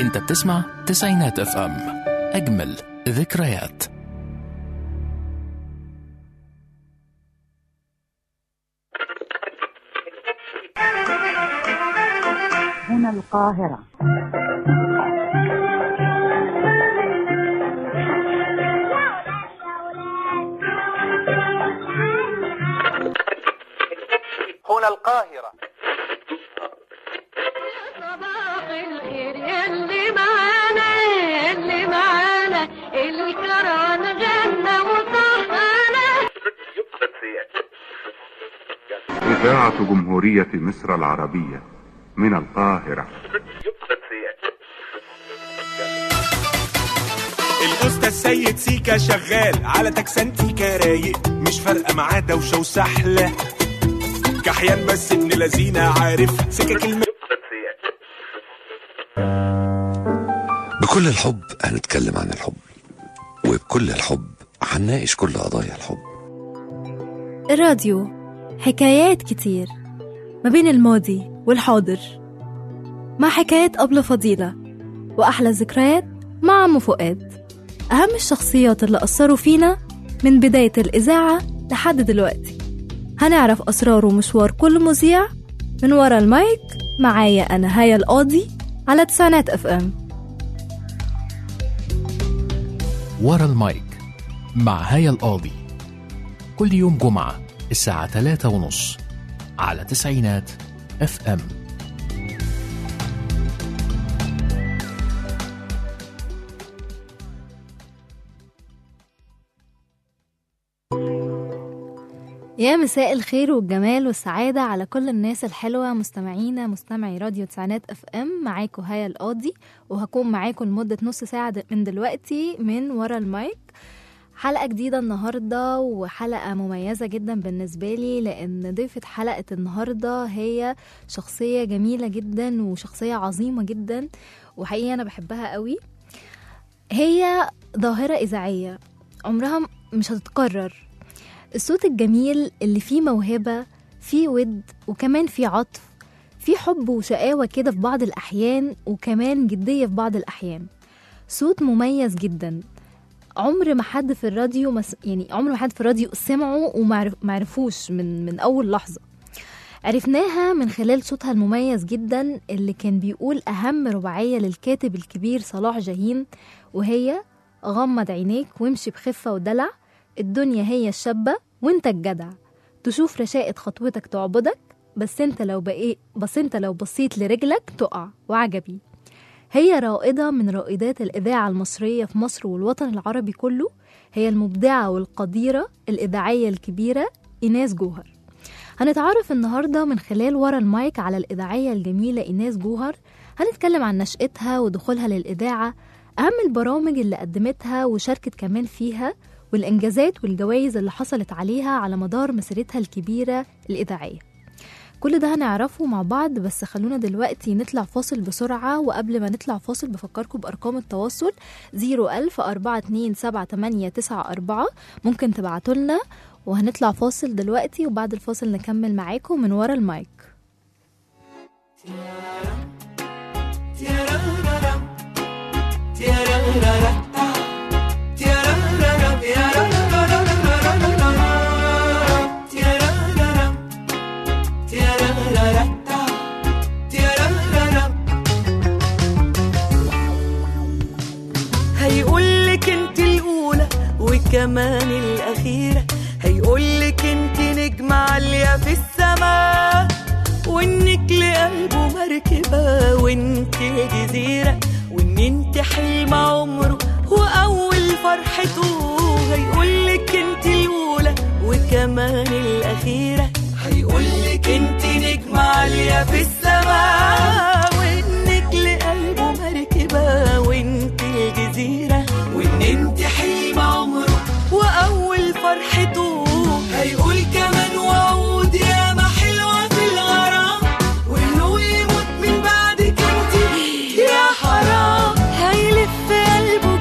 انت بتسمع تسعينات اف ام اجمل ذكريات هنا القاهرة هنا القاهرة صباح الخير يلي معانا يلي معانا الكران غنى وصحانا إذاعة جمهورية مصر العربية من القاهرة الاستاذ سيد سيكا شغال على تكسنتيكا رايق مش فارقه معاه دوشه وسحله كحيان بس ابن لذينه عارف سكك الم... بكل الحب هنتكلم عن الحب وبكل الحب هنناقش كل قضايا الحب الراديو حكايات كتير ما بين الماضي والحاضر مع حكايات أبلة فضيلة وأحلى ذكريات مع عم فؤاد أهم الشخصيات اللي أثروا فينا من بداية الإذاعة لحد دلوقتي هنعرف أسرار ومشوار كل مذيع من ورا المايك معايا أنا هيا القاضي على تسعينات اف ام ورا المايك مع هيا القاضي كل يوم جمعة الساعة 3 ونص على تسعينات اف ام يا مساء الخير والجمال والسعادة على كل الناس الحلوة مستمعينا مستمعي راديو تسعينات اف ام معاكم هيا القاضي وهكون معاكم لمدة نص ساعة د- من دلوقتي من ورا المايك حلقة جديدة النهاردة وحلقة مميزة جدا بالنسبة لي لأن ضيفة حلقة النهاردة هي شخصية جميلة جدا وشخصية عظيمة جدا وحقيقة أنا بحبها قوي هي ظاهرة إذاعية عمرها م- مش هتتكرر الصوت الجميل اللي فيه موهبة فيه ود وكمان فيه عطف فيه حب وشقاوة كده في بعض الأحيان وكمان جدية في بعض الأحيان صوت مميز جدا عمر ما حد في الراديو مس... يعني عمر ما حد في الراديو سمعه ومعرفوش من من أول لحظة عرفناها من خلال صوتها المميز جدا اللي كان بيقول أهم رباعية للكاتب الكبير صلاح جاهين وهي غمض عينيك وامشي بخفة ودلع الدنيا هي الشابة وانت الجدع تشوف رشاقة خطوتك تعبدك بس انت لو بقيت بس انت لو بصيت لرجلك تقع وعجبي هي رائدة من رائدات الإذاعة المصرية في مصر والوطن العربي كله هي المبدعة والقديرة الإذاعية الكبيرة إيناس جوهر هنتعرف النهاردة من خلال ورا المايك على الإذاعية الجميلة إيناس جوهر هنتكلم عن نشأتها ودخولها للإذاعة أهم البرامج اللي قدمتها وشاركت كمان فيها والإنجازات والجوائز اللي حصلت عليها على مدار مسيرتها الكبيرة الإذاعية كل ده هنعرفه مع بعض بس خلونا دلوقتي نطلع فاصل بسرعة وقبل ما نطلع فاصل بفكركم بأرقام التواصل 01000 427 ممكن تبعتولنا وهنطلع فاصل دلوقتي وبعد الفاصل نكمل معاكم من ورا المايك هيقولك انت الاولى وكمان الاخيره هيقولك انت نجمه عاليه في السماء وانك لقلبه مركبه وانت جزيره وان انت حلم عمره واول فرحته هيقولك انت الاولى وكمان الاخيره هيقولك انت نجمه عاليه في السماء وانك لقلبه مركبه وانت الجزيره وان انت حلم عمره واول فرحته هيقول كمان وعود يا ما حلوه في الغرام وانه يموت من بعدك انت يا حرام هيلف قلبه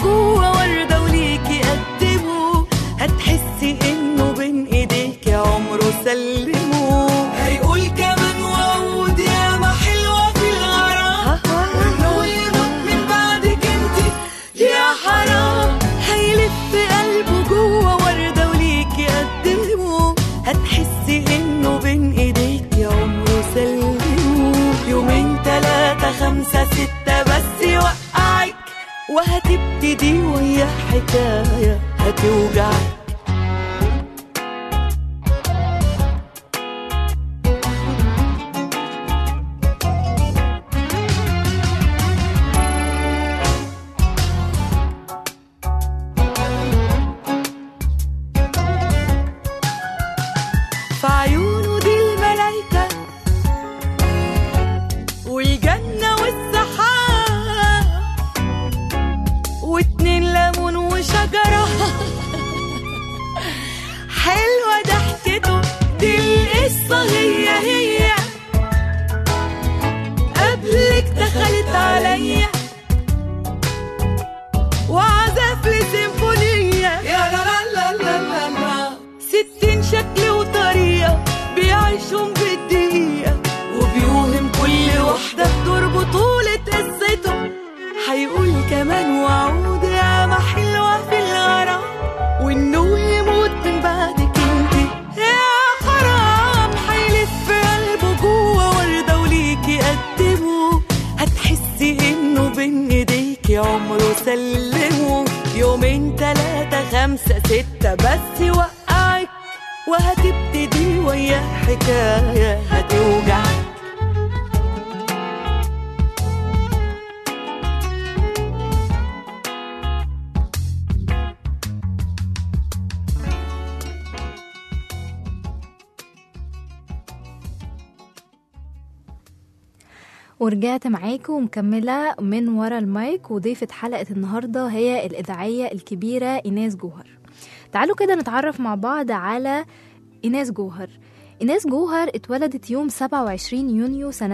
ورجعت معاكم ومكملة من ورا المايك وضيفة حلقة النهاردة هي الإذاعية الكبيرة إيناس جوهر تعالوا كده نتعرف مع بعض على إيناس جوهر إيناس جوهر اتولدت يوم 27 يونيو سنة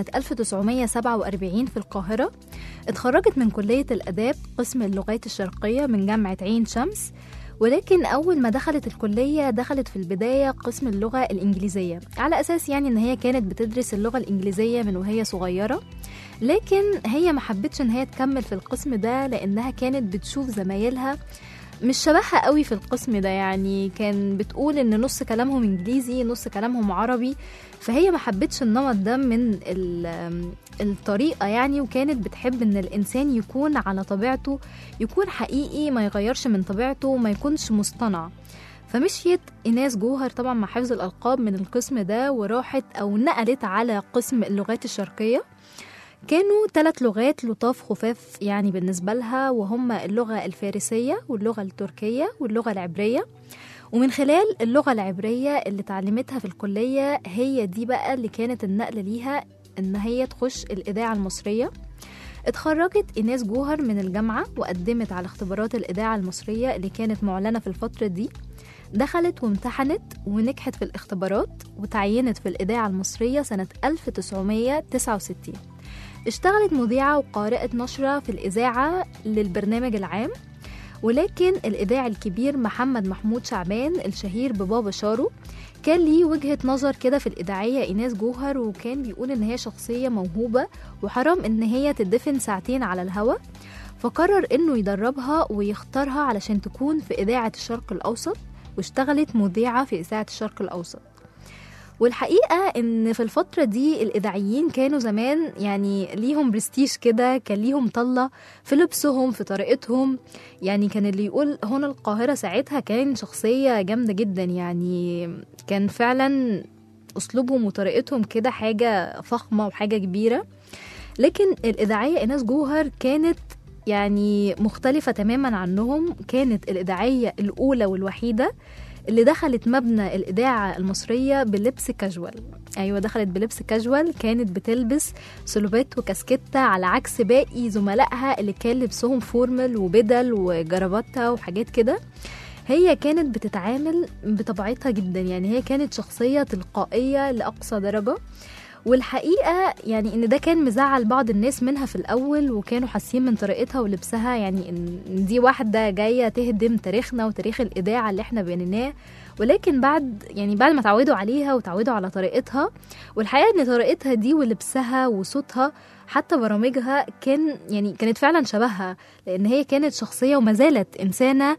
1947 في القاهرة اتخرجت من كلية الآداب قسم اللغات الشرقية من جامعة عين شمس ولكن أول ما دخلت الكلية دخلت في البداية قسم اللغة الإنجليزية على أساس يعني إن هي كانت بتدرس اللغة الإنجليزية من وهي صغيرة لكن هي ما حبتش إن هي تكمل في القسم ده لأنها كانت بتشوف زمايلها مش شبهها قوي في القسم ده يعني كان بتقول ان نص كلامهم انجليزي نص كلامهم عربي فهي ما حبتش النمط ده من ال- الطريقة يعني وكانت بتحب ان الانسان يكون على طبيعته يكون حقيقي ما يغيرش من طبيعته وما يكونش مصطنع فمشيت إيناس جوهر طبعا مع حفظ الألقاب من القسم ده وراحت أو نقلت على قسم اللغات الشرقية كانوا ثلاث لغات لطاف خفاف يعني بالنسبة لها وهم اللغة الفارسية واللغة التركية واللغة العبرية ومن خلال اللغة العبرية اللي تعلمتها في الكلية هي دي بقى اللي كانت النقلة ليها إن هي تخش الإذاعة المصرية اتخرجت إيناس جوهر من الجامعة وقدمت على اختبارات الإذاعة المصرية اللي كانت معلنة في الفترة دي دخلت وامتحنت ونجحت في الاختبارات وتعينت في الإذاعة المصرية سنة 1969 اشتغلت مذيعة وقارئة نشرة في الإذاعة للبرنامج العام ولكن الإذاعي الكبير محمد محمود شعبان الشهير ببابا شارو كان ليه وجهة نظر كده في الإذاعية إيناس جوهر وكان بيقول إن هي شخصية موهوبة وحرام إن هي تدفن ساعتين على الهوا فقرر إنه يدربها ويختارها علشان تكون في إذاعة الشرق الأوسط واشتغلت مذيعة في إذاعة الشرق الأوسط والحقيقة إن في الفترة دي الإذاعيين كانوا زمان يعني ليهم برستيج كده كان ليهم طلة في لبسهم في طريقتهم يعني كان اللي يقول هنا القاهرة ساعتها كان شخصية جامدة جدا يعني كان فعلا أسلوبهم وطريقتهم كده حاجة فخمة وحاجة كبيرة لكن الإذاعية إيناس جوهر كانت يعني مختلفة تماما عنهم كانت الإذاعية الأولى والوحيدة اللي دخلت مبنى الإذاعة المصرية بلبس كاجوال أيوة دخلت بلبس كاجوال كانت بتلبس سلوبات وكاسكتة على عكس باقي زملائها اللي كان لبسهم فورمال وبدل وجراباتة وحاجات كده هي كانت بتتعامل بطبيعتها جدا يعني هي كانت شخصية تلقائية لأقصى درجة والحقيقة يعني إن ده كان مزعل بعض الناس منها في الأول وكانوا حاسين من طريقتها ولبسها يعني إن دي واحدة جاية تهدم تاريخنا وتاريخ الإذاعة اللي إحنا بنيناه ولكن بعد يعني بعد ما اتعودوا عليها وتعودوا على طريقتها والحقيقة إن طريقتها دي ولبسها وصوتها حتى برامجها كان يعني كانت فعلا شبهها لأن هي كانت شخصية وما زالت إنسانة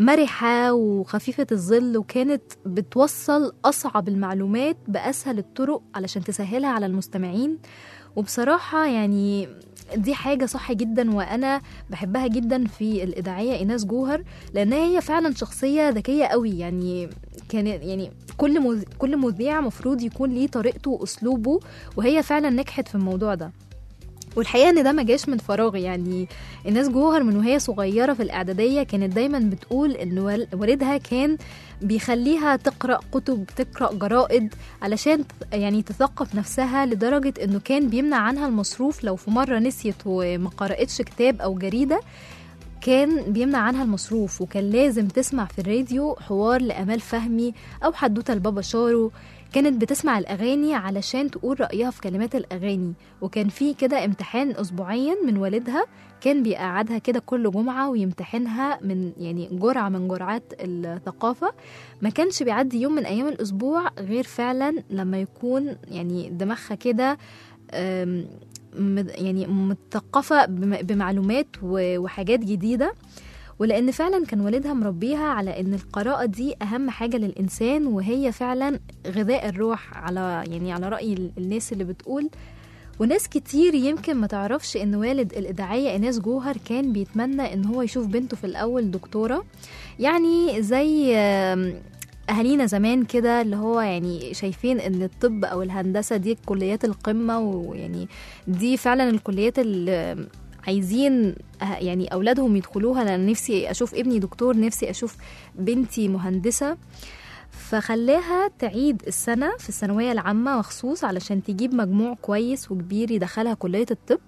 مرحة وخفيفة الظل وكانت بتوصل أصعب المعلومات بأسهل الطرق علشان تسهلها على المستمعين وبصراحة يعني دي حاجة صح جدا وأنا بحبها جدا في الإذاعية إيناس جوهر لأن هي فعلا شخصية ذكية قوي يعني كان يعني كل مذ... كل مذيع مفروض يكون ليه طريقته وأسلوبه وهي فعلا نجحت في الموضوع ده والحقيقه ان ده ما جاش من فراغ يعني الناس جوهر من وهي صغيره في الاعداديه كانت دايما بتقول ان وال- والدها كان بيخليها تقرا كتب تقرا جرائد علشان ت- يعني تثقف نفسها لدرجه انه كان بيمنع عنها المصروف لو في مره نسيت وما قرأتش كتاب او جريده كان بيمنع عنها المصروف وكان لازم تسمع في الراديو حوار لأمال فهمي أو حدوتة لبابا شارو كانت بتسمع الأغاني علشان تقول رأيها في كلمات الأغاني وكان في كده امتحان أسبوعيا من والدها كان بيقعدها كده كل جمعة ويمتحنها من يعني جرعة من جرعات الثقافة ما كانش بيعدي يوم من أيام الأسبوع غير فعلا لما يكون يعني دماغها كده أم، مد- يعني مثقفة بم- بمعلومات و- وحاجات جديدة ولأن فعلا كان والدها مربيها على إن القراءة دي أهم حاجة للإنسان وهي فعلا غذاء الروح على يعني على رأي ال- الناس اللي بتقول وناس كتير يمكن ما تعرفش إن والد الإذاعية إناس جوهر كان بيتمنى إن هو يشوف بنته في الأول دكتورة يعني زي آم، أهالينا زمان كده اللي هو يعني شايفين إن الطب أو الهندسة دي كليات القمة ويعني دي فعلا الكليات اللي عايزين أه- يعني أولادهم يدخلوها لأن نفسي أشوف ابني دكتور نفسي أشوف بنتي مهندسة فخلاها تعيد السنة في الثانوية العامة مخصوص علشان تجيب مجموع كويس وكبير يدخلها كلية الطب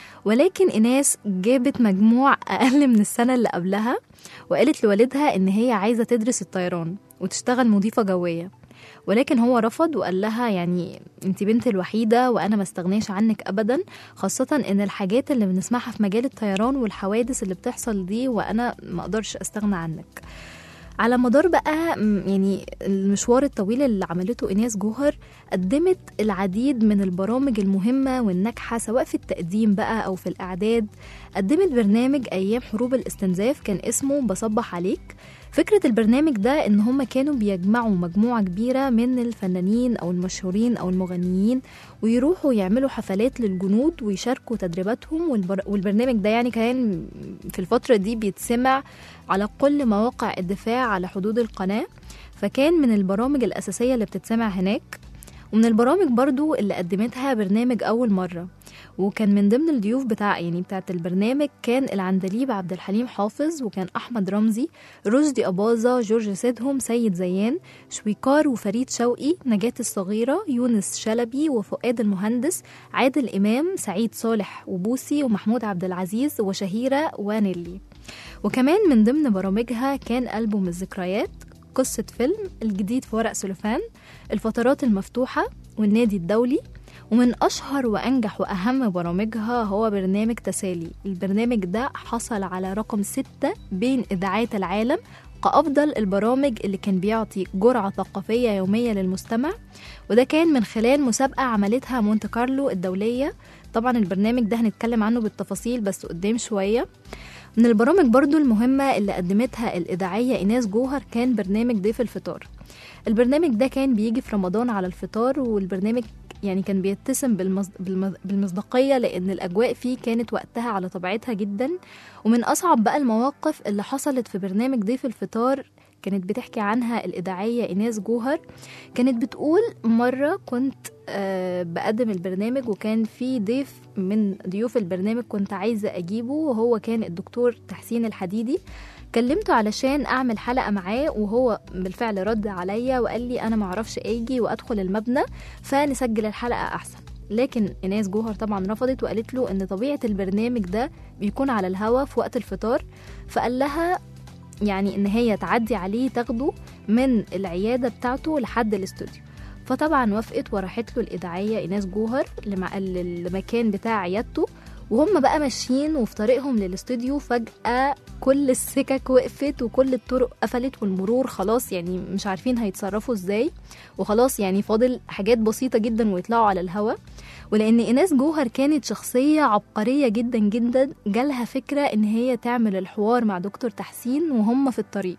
ولكن إناس جابت مجموع أقل من السنة اللي قبلها وقالت لوالدها إن هي عايزة تدرس الطيران وتشتغل مضيفة جوية ولكن هو رفض وقال لها يعني انت بنتي الوحيدة وانا ما استغناش عنك ابدا خاصة ان الحاجات اللي بنسمعها في مجال الطيران والحوادث اللي بتحصل دي وانا ما اقدرش استغنى عنك على مدار بقى م- يعني المشوار الطويل اللي عملته إناس جوهر قدمت العديد من البرامج المهمة والناجحة سواء في التقديم بقى أو في الإعداد قدمت برنامج أيام حروب الاستنزاف كان اسمه بصبح عليك فكرة البرنامج ده إن هم كانوا بيجمعوا مجموعة كبيرة من الفنانين أو المشهورين أو المغنيين ويروحوا يعملوا حفلات للجنود ويشاركوا تدريباتهم والبر... والبرنامج ده يعني كان في الفترة دي بيتسمع على كل مواقع الدفاع على حدود القناة فكان من البرامج الأساسية اللي بتتسمع هناك ومن البرامج برضو اللي قدمتها برنامج أول مرة وكان من ضمن الضيوف بتاع يعني بتاعت البرنامج كان العندليب عبد الحليم حافظ وكان أحمد رمزي رشدي أباظة جورج سيدهم سيد زيان شويكار وفريد شوقي نجاة الصغيرة يونس شلبي وفؤاد المهندس عادل إمام سعيد صالح وبوسي ومحمود عبد العزيز وشهيرة ونيلي وكمان من ضمن برامجها كان ألبوم الذكريات قصة فيلم الجديد في ورق سلوفان الفترات المفتوحة والنادي الدولي ومن أشهر وأنجح وأهم برامجها هو برنامج تسالي البرنامج ده حصل على رقم ستة بين إذاعات العالم كأفضل البرامج اللي كان بيعطي جرعة ثقافية يومية للمستمع وده كان من خلال مسابقة عملتها مونte كارلو الدولية طبعا البرنامج ده هنتكلم عنه بالتفاصيل بس قدام شوية من البرامج برضو المهمة اللي قدمتها الإذاعية إيناس جوهر كان برنامج ضيف الفطار البرنامج ده كان بيجي في رمضان على الفطار والبرنامج يعني كان بيتسم بالمصد... بالمص- بالمصداقية لأن الأجواء فيه كانت وقتها على طبيعتها جدا ومن أصعب بقى المواقف اللي حصلت في برنامج ضيف الفطار كانت بتحكي عنها الإذاعية إيناس جوهر كانت بتقول مرة كنت آه، بقدم البرنامج وكان في ضيف من ضيوف البرنامج كنت عايزة أجيبه وهو كان الدكتور تحسين الحديدي كلمته علشان أعمل حلقة معاه وهو بالفعل رد عليا وقال لي أنا معرفش أجي وأدخل المبنى فنسجل الحلقة أحسن لكن إناس جوهر طبعا رفضت وقالت له إن طبيعة البرنامج ده بيكون على الهوا في وقت الفطار فقال لها يعني إن هي تعدي عليه تاخده من العيادة بتاعته لحد الاستوديو فطبعا وافقت وراحت له الإذاعية إيناس جوهر لمع- للمكان بتاع عيادته وهم بقى ماشيين وفي طريقهم للاستوديو فجأة كل السكك وقفت وكل الطرق قفلت والمرور خلاص يعني مش عارفين هيتصرفوا ازاي وخلاص يعني فاضل حاجات بسيطة جدا ويطلعوا على الهوا ولأن إيناس جوهر كانت شخصية عبقرية جدا جدا جالها فكرة إن هي تعمل الحوار مع دكتور تحسين وهم في الطريق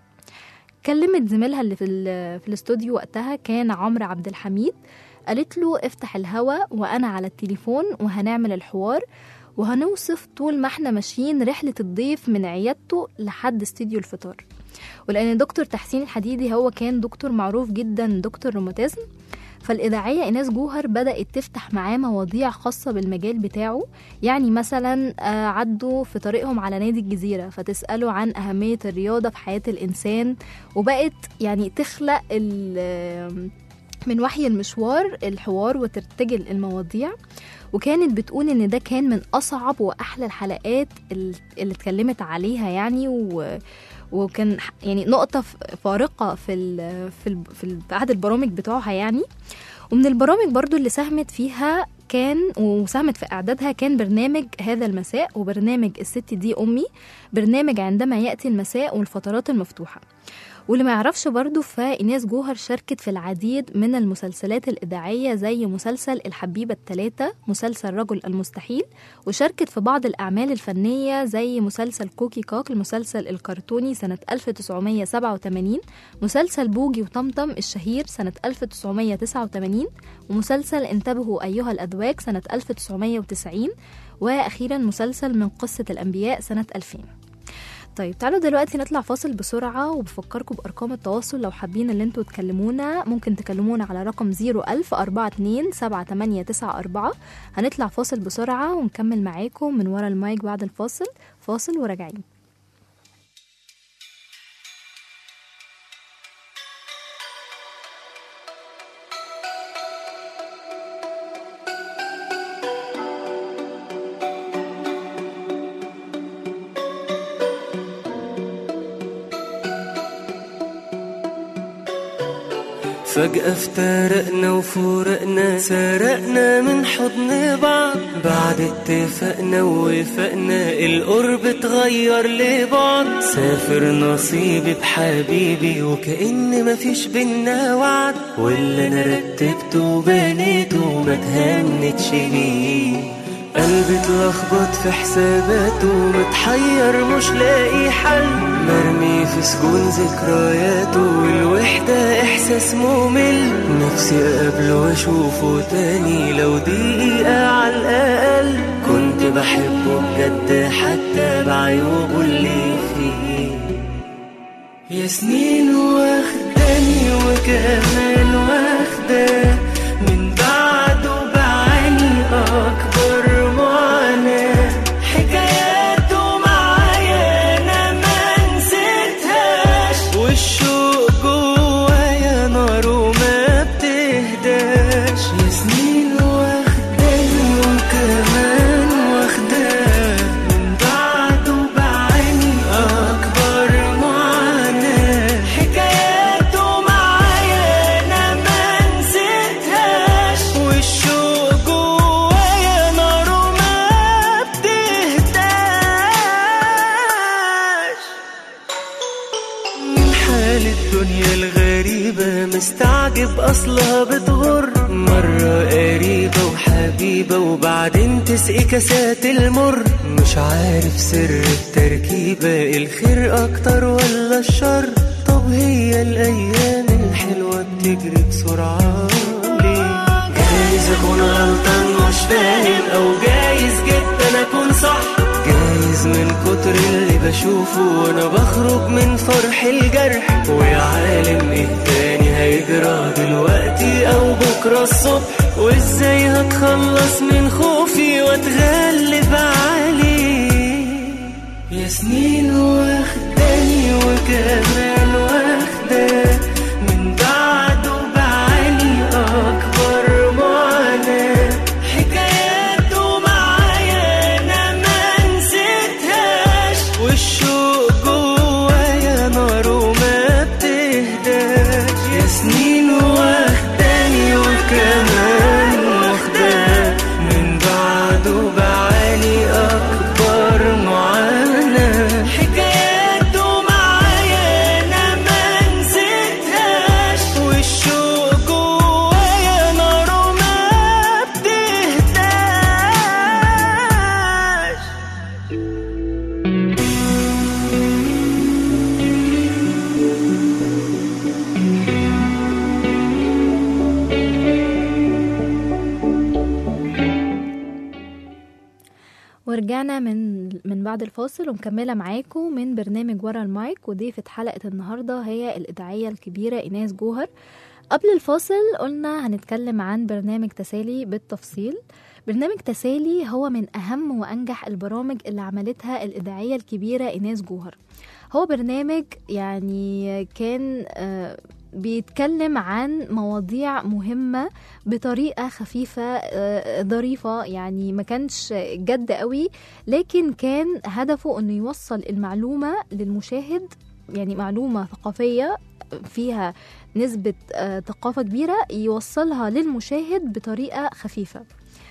كلمت زميلها اللي في, ال- في الاستوديو وقتها كان عمرو عبد الحميد قالت له افتح الهوا وأنا على التليفون وهنعمل الحوار وهنوصف طول ما احنا ماشيين رحلة الضيف من عيادته لحد استديو الفطار ولأن دكتور تحسين الحديدي هو كان دكتور معروف جدا دكتور روماتيزم فالإذاعية إيناس جوهر بدأت تفتح معاه مواضيع خاصة بالمجال بتاعه يعني مثلا آه، عدوا في طريقهم على نادي الجزيرة فتسأله عن أهمية الرياضة في حياة الإنسان وبقت يعني تخلق ال- من وحي المشوار الحوار وترتجل المواضيع وكانت بتقول ان ده كان من اصعب واحلى الحلقات ال- اللي اتكلمت عليها يعني و وكان ح- يعني نقطة ف- فارقة في ال في ال في ال- في عدد البرامج بتوعها يعني ومن البرامج برضو اللي ساهمت فيها كان وساهمت في إعدادها كان برنامج هذا المساء وبرنامج الست دي أمي برنامج عندما يأتي المساء والفترات المفتوحة واللي ما يعرفش برضو فإناس جوهر شاركت في العديد من المسلسلات الإذاعية زي مسلسل الحبيبة الثلاثة مسلسل رجل المستحيل وشاركت في بعض الأعمال الفنية زي مسلسل كوكي كاك المسلسل الكرتوني سنة 1987 مسلسل بوجي وطمطم الشهير سنة 1989 ومسلسل انتبهوا أيها الأذواق سنة 1990 وأخيرا مسلسل من قصة الأنبياء سنة 2000 طيب تعالوا دلوقتي نطلع فاصل بسرعة وبفكركم بأرقام التواصل لو حابين اللي انتوا تكلمونا ممكن تكلمونا على رقم 01000 42 7894 هنطلع فاصل بسرعة ونكمل معاكم من ورا المايك بعد الفاصل فاصل وراجعين فجأة افترقنا وفورقنا سرقنا من حضن بعض بعد اتفقنا ووفقنا القرب اتغير لبعض سافر نصيبي بحبيبي وكأن مفيش بينا وعد واللي انا رتبته وبنيته ما تهنتش بيه قلبي اتلخبط في حساباته متحير مش لاقي حل مرمي في سجون ذكرياته والوحدة إحساس ممل نفسي أقابله وأشوفه تاني لو دقيقة على الأقل كنت بحبه بجد حتى بعيوبه اللي فيه يا سنين واخداني وكمان واخداه من بعده بعاني أكبر معاناة حكاياته معايا أنا ما نسيتهاش والشوق جوايا نار وما بتهداش يا سنين واخداني وكمان واخداه من بعده بعاني أكبر معاناة حكاياته معايا أنا ما نسيتهاش والشوق جوايا نار وما بتهداش من حال الدنيا الغريبة مستعجب أصلها بتغر مرة قريبة وحبيبة وبعدين تسقي كاسات المر مش عارف سر التركيبة الخير أكتر ولا الشر طب هي الأيام الحلوة بتجري بسرعة ليه جايز أكون غلطان مش فاهم أو جايز جدا أكون صح جايز من كتر اللي بشوفه وانا بخرج من فرح الجرح ويا عالم ايه تاني هيجرى دلوقتي او بكره الصبح وازاي هتخلص من خوفي واتغلب عليه يا سنين واخداني وكمان واخداه من بعده بعاني اكبر معاناه حكاياته معايا انا ما نسيتهاش والشوق جوايا نار وما بتهداش يا سنين واخداني وكمان واخداه من بعده بعاني اكبر معاناه حكاياته معايا انا ما نسيتهاش والشوق جوايا نار وما بتهداش ورجعنا من من بعد الفاصل ومكملة معاكم من برنامج ورا المايك وضيفة حلقة النهاردة هي الإذاعية الكبيرة إيناس جوهر قبل الفاصل قلنا هنتكلم عن برنامج تسالي بالتفصيل برنامج تسالي هو من أهم وأنجح البرامج اللي عملتها الإذاعية الكبيرة إيناس جوهر هو برنامج يعني كان آه، بيتكلم عن مواضيع مهمة بطريقة خفيفة آه، ظريفة يعني ما كانش جد قوي لكن كان هدفه انه يوصل المعلومة للمشاهد يعني معلومة ثقافية فيها نسبة آه، ثقافة كبيرة يوصلها للمشاهد بطريقة خفيفة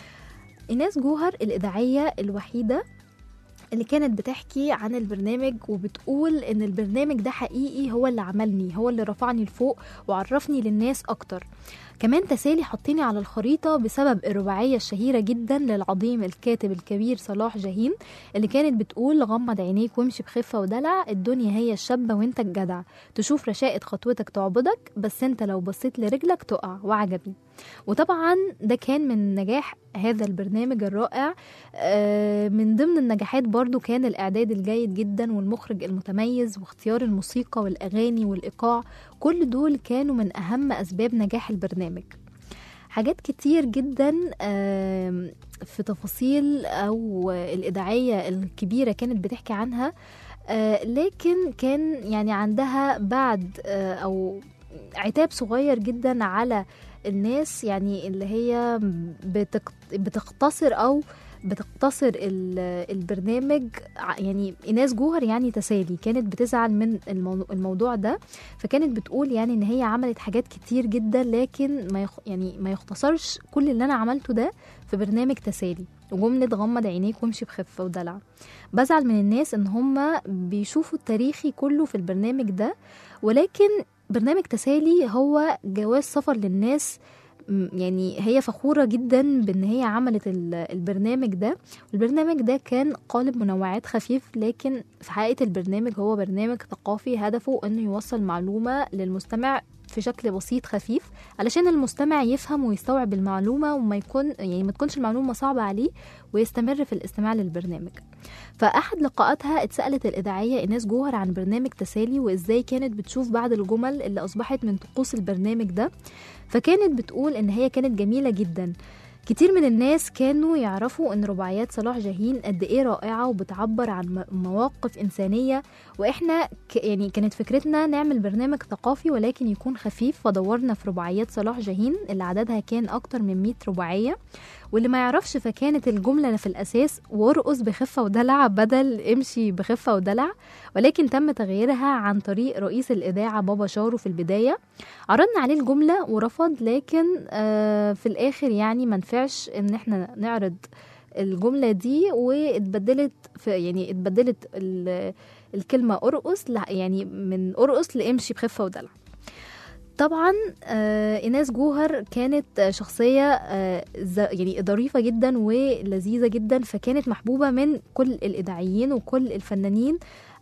إيناس جوهر الإذاعية الوحيدة اللي كانت بتحكي عن البرنامج وبتقول ان البرنامج ده حقيقي هو اللي عملني هو اللي رفعني لفوق وعرفني للناس اكتر كمان تسالي حطيني على الخريطة بسبب الرباعية الشهيرة جدا للعظيم الكاتب الكبير صلاح جاهين اللي كانت بتقول غمض عينيك وامشي بخفة ودلع الدنيا هي الشابة وانت الجدع تشوف رشاقة خطوتك تعبدك بس انت لو بصيت لرجلك تقع وعجبي وطبعا ده كان من نجاح هذا البرنامج الرائع آه، من ضمن النجاحات برضو كان الإعداد الجيد جدا والمخرج المتميز واختيار الموسيقى والأغاني والإيقاع كل دول كانوا من أهم أسباب نجاح البرنامج حاجات كتير جدا آم، في تفاصيل أو الإذاعية الكبيرة كانت بتحكي عنها آه، لكن كان يعني عندها بعد آه، أو عتاب صغير جدا على الناس يعني اللي هي بتق- بتقتصر او بتقتصر ال- البرنامج ع- يعني ايناس جوهر يعني تسالي كانت بتزعل من المو- الموضوع ده فكانت بتقول يعني ان هي عملت حاجات كتير جدا لكن ما يخ يعني ما يختصرش كل اللي انا عملته ده في برنامج تسالي وجملة غمض عينيك وامشي بخفة ودلع بزعل من الناس ان هم بيشوفوا التاريخي كله في البرنامج ده ولكن برنامج تسالي هو جواز سفر للناس م- يعني هي فخورة جدا بان هي عملت ال- البرنامج ده البرنامج ده كان قالب منوعات خفيف لكن في حقيقة البرنامج هو برنامج ثقافي هدفه انه يوصل معلومة للمستمع في شكل بسيط خفيف علشان المستمع يفهم ويستوعب المعلومة وما يكون يعني ما تكونش المعلومة صعبة عليه ويستمر في الاستماع للبرنامج فأحد لقاءاتها اتسألت الإذاعية إيناس جوهر عن برنامج تسالي وإزاي كانت بتشوف بعض الجمل اللي أصبحت من طقوس البرنامج ده فكانت بتقول إن هي كانت جميلة جدا كتير من الناس كانوا يعرفوا ان رباعيات صلاح جاهين قد ايه رائعه وبتعبر عن م- مواقف انسانيه واحنا ك يعني كانت فكرتنا نعمل برنامج ثقافي ولكن يكون خفيف فدورنا في رباعيات صلاح جاهين اللي عددها كان اكتر من 100 رباعيه واللي ما يعرفش فكانت الجملة في الأساس وارقص بخفة ودلع بدل امشي بخفة ودلع ولكن تم تغييرها عن طريق رئيس الإذاعة بابا شارو في البداية عرضنا عليه الجملة ورفض لكن آه في الآخر يعني منفعش إن احنا نعرض الجملة دي واتبدلت في يعني اتبدلت ال- الكلمة أرقص ل- يعني من أرقص لامشي بخفة ودلع طبعا آه ايناس جوهر كانت آه، شخصيه آه ز- يعني ظريفه جدا ولذيذه جدا فكانت محبوبه من كل الاذاعيين وكل الفنانين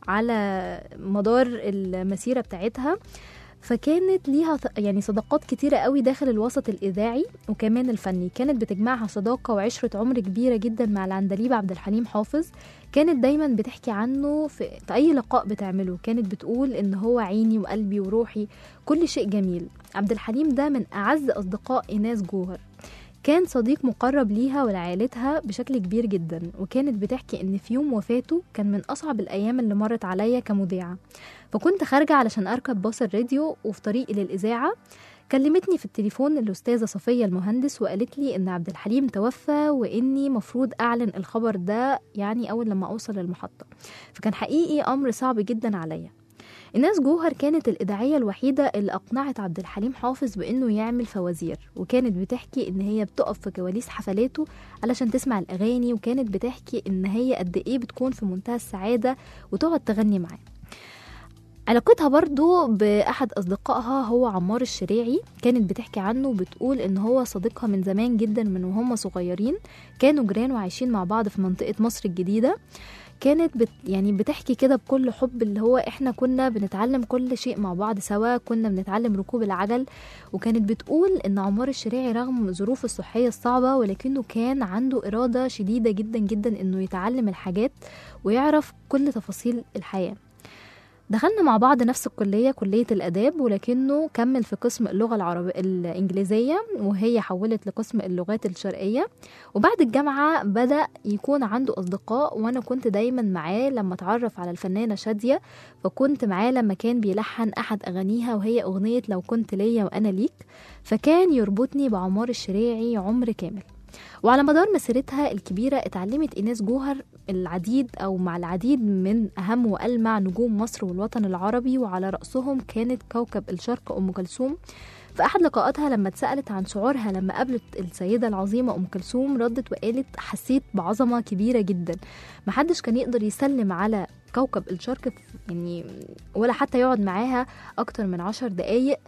على مدار المسيره بتاعتها فكانت ليها ث- يعني صداقات كتيرة قوي داخل الوسط الإذاعي وكمان الفني كانت بتجمعها صداقة وعشرة عمر كبيرة جدا مع العندليب عبد الحليم حافظ كانت دايما بتحكي عنه في, في أي لقاء بتعمله كانت بتقول إن هو عيني وقلبي وروحي كل شيء جميل عبد الحليم ده من أعز أصدقاء إيناس جوهر كان صديق مقرب ليها ولعائلتها بشكل كبير جدا وكانت بتحكي ان في يوم وفاته كان من اصعب الايام اللي مرت عليا كمذيعه فكنت خارجه علشان اركب باص الراديو وفي طريقي للاذاعه كلمتني في التليفون الأستاذة صفية المهندس وقالت لي إن عبد الحليم توفى وإني مفروض أعلن الخبر ده يعني أول لما أوصل للمحطة فكان حقيقي أمر صعب جدا عليا الناس جوهر كانت الإذاعية الوحيدة اللي أقنعت عبد الحليم حافظ بإنه يعمل فوازير وكانت بتحكي إن هي بتقف في كواليس حفلاته علشان تسمع الأغاني وكانت بتحكي إن هي قد إيه بتكون في منتهى السعادة وتقعد تغني معاه علاقتها برضو بأحد أصدقائها هو عمار الشريعي كانت بتحكي عنه وبتقول إن هو صديقها من زمان جدا من وهم صغيرين كانوا جيران وعايشين مع بعض في منطقة مصر الجديدة كانت بت يعني بتحكي كده بكل حب اللي هو احنا كنا بنتعلم كل شيء مع بعض سوا كنا بنتعلم ركوب العجل وكانت بتقول ان عمار الشريعي رغم ظروفه الصحية الصعبة ولكنه كان عنده إرادة شديدة جدا جدا انه يتعلم الحاجات ويعرف كل تفاصيل الحياة دخلنا مع بعض نفس الكلية كلية الآداب ولكنه كمل في قسم اللغة العربية الإنجليزية وهي حولت لقسم اللغات الشرقية وبعد الجامعة بدأ يكون عنده أصدقاء وأنا كنت دايما معاه لما اتعرف على الفنانة شادية فكنت معاه لما كان بيلحن أحد أغانيها وهي أغنية لو كنت ليا وأنا ليك فكان يربطني بعمار الشريعي عمر كامل وعلى مدار مسيرتها الكبيرة اتعلمت إيناس جوهر العديد أو مع العديد من أهم وألمع نجوم مصر والوطن العربي وعلى رأسهم كانت كوكب الشرق أم كلثوم في أحد لقاءاتها لما اتسألت عن شعورها لما قابلت السيدة العظيمة أم كلثوم ردت وقالت حسيت بعظمة كبيرة جدا محدش كان يقدر يسلم على كوكب الشرق يعني ولا حتى يقعد معاها أكتر من عشر دقايق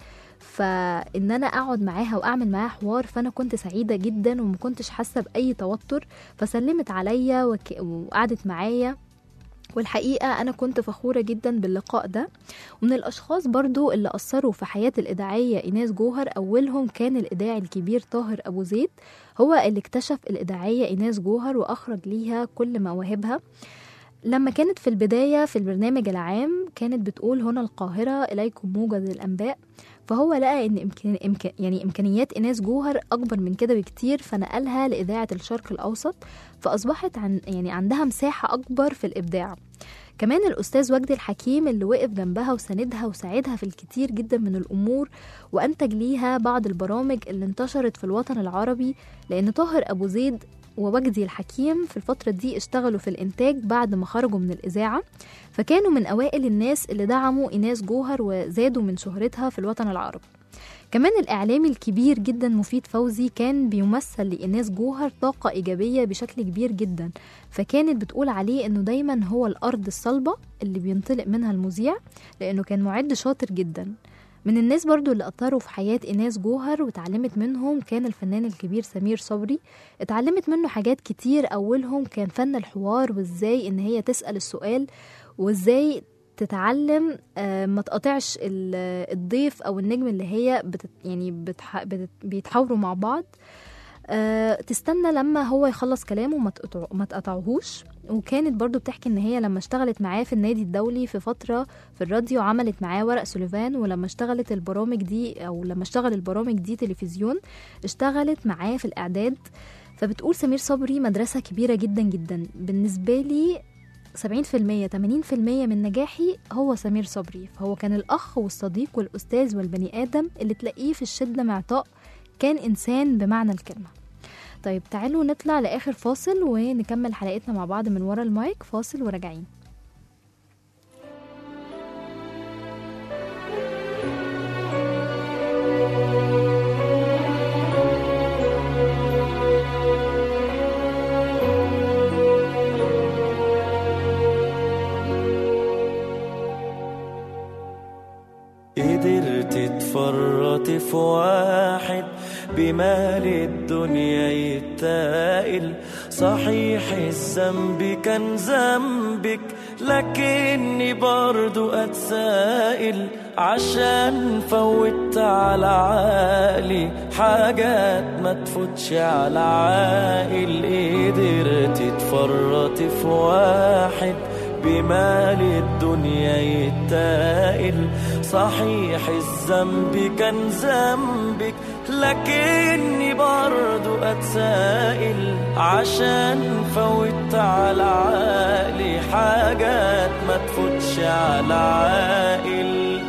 فان انا اقعد معاها واعمل معاها حوار فانا كنت سعيده جدا وما كنتش حاسه باي توتر فسلمت عليا وك... وقعدت معايا والحقيقة أنا كنت فخورة جدا باللقاء ده ومن الأشخاص برضو اللي أثروا في حياة الإذاعية إيناس جوهر أولهم كان الإذاعي الكبير طاهر أبو زيد هو اللي اكتشف الإذاعية إيناس جوهر وأخرج ليها كل مواهبها لما كانت في البداية في البرنامج العام كانت بتقول هنا القاهرة إليكم موجز الأنباء فهو لقى ان إمكان إمكان يعني امكانيات ايناس جوهر اكبر من كده بكتير فنقلها لاذاعه الشرق الاوسط فاصبحت عن يعني عندها مساحه اكبر في الابداع كمان الأستاذ وجدي الحكيم اللي وقف جنبها وساندها وساعدها في الكتير جدا من الأمور وأنتج ليها بعض البرامج اللي انتشرت في الوطن العربي لأن طاهر أبو زيد ووجدي الحكيم في الفترة دي اشتغلوا في الإنتاج بعد ما خرجوا من الإذاعة فكانوا من أوائل الناس اللي دعموا إيناس جوهر وزادوا من شهرتها في الوطن العربي كمان الإعلامي الكبير جدا مفيد فوزي كان بيمثل لإيناس جوهر طاقة إيجابية بشكل كبير جدا فكانت بتقول عليه إنه دايما هو الأرض الصلبة اللي بينطلق منها المذيع لأنه كان معد شاطر جدا من الناس برضو اللي أثروا في حياة إيناس جوهر واتعلمت منهم كان الفنان الكبير سمير صبري اتعلمت منه حاجات كتير أولهم كان فن الحوار وإزاي إن هي تسأل السؤال وإزاي تتعلم آه، ما تقاطعش ال- الضيف او النجم اللي هي بتت يعني بتح بتت بيتحاوروا مع بعض آه، تستنى لما هو يخلص كلامه وما تقطع- ما تقطعهوش وكانت برضو بتحكي ان هي لما اشتغلت معاه في النادي الدولي في فترة في الراديو عملت معاه ورق سوليفان ولما اشتغلت البرامج دي او لما اشتغل البرامج دي تلفزيون اشتغلت معاه في الاعداد فبتقول سمير صبري مدرسة كبيرة جدا جدا بالنسبة لي 70% 80% من نجاحي هو سمير صبري فهو كان الأخ والصديق والأستاذ والبني آدم اللي تلاقيه في الشدة معطاء كان إنسان بمعنى الكلمة طيب تعالوا نطلع لآخر فاصل ونكمل حلقتنا مع بعض من ورا المايك فاصل وراجعين قدرت تفرط في واحد بمال الدنيا يتائل صحيح الذنب كان ذنبك لكني برضو اتسائل عشان فوت على عقلي حاجات ما تفوتش على عاقل قدرت تفرط في واحد بمال الدنيا يتائل صحيح الذنب كان ذنبك لكني برضو اتسائل عشان فوت على عقلي حاجات ما تفوتش على عاقل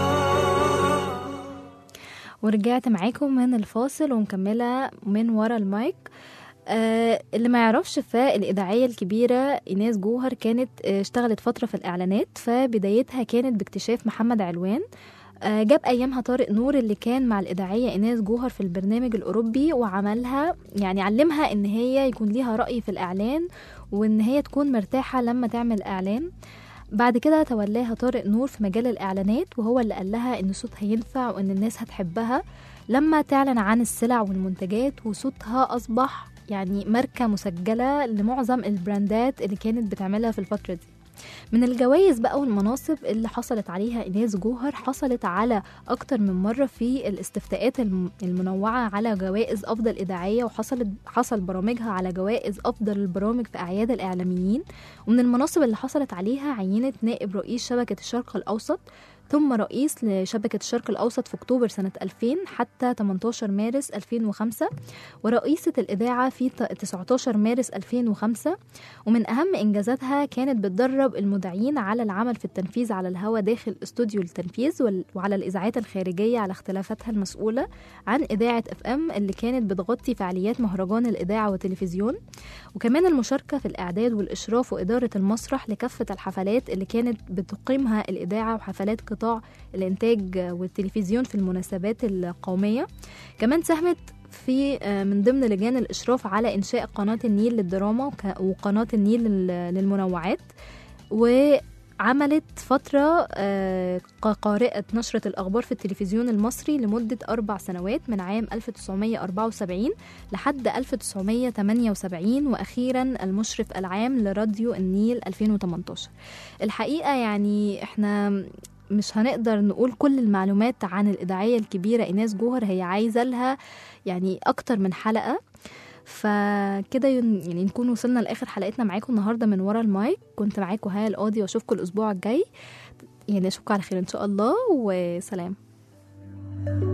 ورجعت معاكم من الفاصل ومكملة من ورا المايك آه اللي ما يعرفش فالإذاعية الكبيرة إيناس جوهر كانت آه، اشتغلت فترة في الإعلانات فبدايتها كانت باكتشاف محمد علوان آه، جاب أيامها طارق نور اللي كان مع الإذاعية إيناس جوهر في البرنامج الأوروبي وعملها يعني علمها إن هي يكون ليها رأي في الإعلان وإن هي تكون مرتاحة لما تعمل إعلان بعد كده تولاها طارق نور في مجال الإعلانات وهو اللي قال لها إن صوتها ينفع وإن الناس هتحبها لما تعلن عن السلع والمنتجات وصوتها أصبح يعني ماركة مسجلة لمعظم البراندات اللي كانت بتعملها في الفترة دي من الجوائز بقى والمناصب اللي حصلت عليها إناس جوهر حصلت على أكتر من مرة في الاستفتاءات الم- المنوعة على جوائز أفضل إذاعية وحصلت حصل برامجها على جوائز أفضل البرامج في أعياد الإعلاميين ومن المناصب اللي حصلت عليها عينة نائب رئيس شبكة الشرق الأوسط ثم رئيس لشبكة الشرق الأوسط في أكتوبر سنة 2000 حتى 18 مارس 2005 ورئيسة الإذاعة في ت- 19 مارس 2005 ومن أهم إنجازاتها كانت بتدرب المذيعين على العمل في التنفيذ على الهواء داخل استوديو التنفيذ وال- وعلى الإذاعات الخارجية على اختلافاتها المسؤولة عن إذاعة اف ام اللي كانت بتغطي فعاليات مهرجان الإذاعة والتلفزيون وكمان المشاركة في الإعداد والإشراف وإدارة المسرح لكافة الحفلات اللي كانت بتقيمها الإذاعة وحفلات قطاع الإنتاج والتلفزيون في المناسبات القومية كمان ساهمت في آه، من ضمن لجان الإشراف على إنشاء قناة النيل للدراما وك- وقناة النيل لل- للمنوعات وعملت فترة آه، كقارئة نشرة الأخبار في التلفزيون المصري لمدة أربع سنوات من عام 1974 لحد 1978 وأخيرا المشرف العام لراديو النيل 2018 الحقيقة يعني احنا مش هنقدر نقول كل المعلومات عن الإذاعية الكبيرة إيناس جوهر هي عايزة لها يعني أكتر من حلقة فكده ين- يعني نكون وصلنا لآخر حلقتنا معاكم النهاردة من ورا المايك كنت معاكم هيا القاضي وأشوفكم الأسبوع الجاي يعني أشوفكم على خير إن شاء الله وسلام